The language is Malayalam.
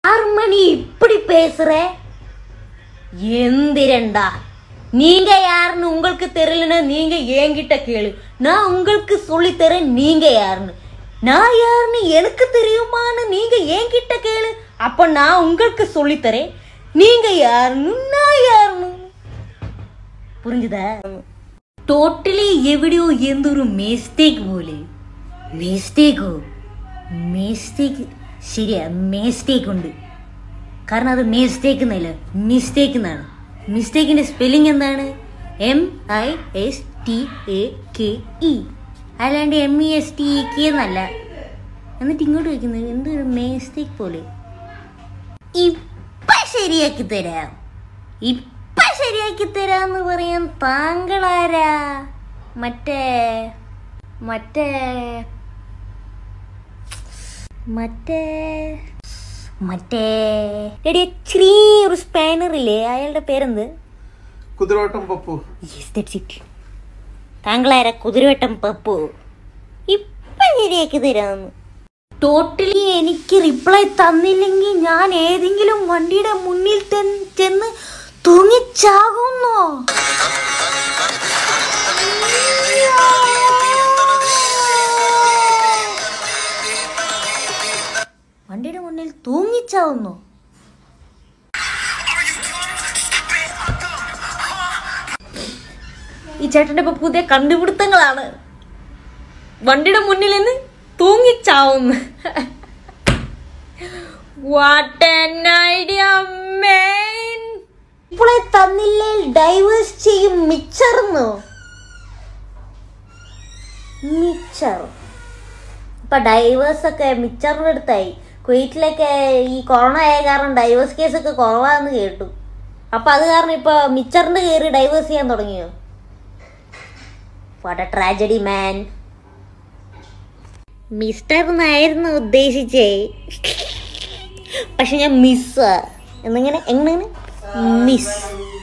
யாரும்மா நீ இப்படி பேசுற எந்திரண்டா நீங்க யாருன்னு உங்களுக்கு தெரியலன்னா நீங்க என்கிட்ட கேளு நான் உங்களுக்கு சொல்லித்தரேன் நீங்க யாருன்னு நான் யாருன்னு எனக்கு தெரியுமான்னு நீங்க என்கிட்ட கேளு அப்ப நான் உங்களுக்கு சொல்லித்தரேன் நீங்க யாருன்னு நான் யாருன்னு പുരിഞ്ഞതാ ടോട്ടലി എവിടെയോ എന്തൊരു മിസ്റ്റേക്ക് പോലെ മിസ്റ്റേക്കോ മിസ്റ്റേക്ക് ശരിയാ മിസ്റ്റേക്ക് ഉണ്ട് കാരണം അത് മിസ്റ്റേക്ക് എന്നല്ല മിസ്റ്റേക്ക് എന്നാണ് മിസ്റ്റേക്കിന്റെ സ്പെല്ലിംഗ് എന്താണ് M I S T A K E അല്ലാണ്ട് M E S T E K എന്നല്ല എന്നിട്ട് ഇങ്ങോട്ട് വയ്ക്കുന്നത് എന്തൊരു മിസ്റ്റേക്ക് പോലെ ഇപ്പൊ ശരിയാക്കി തരാം ഇപ്പൊ ശരിയാക്കി തരാന്ന് പറയാൻ താങ്കളാരാ മറ്റേ മറ്റേ മറ്റേ മറ്റേ എടി ചെറിയൊരു സ്പാനർ ഇല്ലേ അയാളുടെ പേരെന്ത് Kuthiravattam Pappu yes that's it താങ്കളാരാ കുതിരവട്ടം പപ്പു ഇപ്പൊ ശരിയാക്കി തരാന്ന് ടോട്ടലി എനിക്ക് റിപ്ലൈ തന്നില്ലെങ്കിൽ ഞാൻ ഏതെങ്കിലും വണ്ടിയുടെ മുന്നിൽ തെൻ- ചെന്ന് തൂങ്ങിച്ചാകുന്നോ വണ്ടിയുടെ മുന്നിൽ തൂങ്ങിച്ചാവുന്നോ ഈ ചേട്ടന്റെ ഇപ്പൊ പുതിയ കണ്ടുപിടുത്തങ്ങളാണ് വണ്ടിയുടെ മുന്നിൽ നിന്ന് തൂങ്ങിച്ചാവുന്നു വാട്ട് an idea man ഇപ്പോളെ തന്നില്ലേ ഡൈവേഴ്സ് ചെയ്യും മിച്ചർന്നോ മിച്ചർ ഇപ്പൊ ഡൈവേഴ്സ് ഒക്കെ മിച്ചറിന്റെ അടുത്തായി കുവൈറ്റിലൊക്കെ ഈ കൊറോണ ആയ കാരണം ഡൈവേഴ്സ് കേസ് ഒക്കെ കുറവാന്ന് കേട്ടു അപ്പൊ അത് കാരണം ഇപ്പൊ മിച്ചറിന്റെ കയറി ഡൈവേഴ്സ് ചെയ്യാൻ തുടങ്ങിയോ what a tragedy man mister എന്നായിരുന്നു ഉദ്ദേശിച്ചേ പക്ഷെ ഞാൻ മിസ് എന്നിങ്ങനെ എങ്ങനെ മിസ്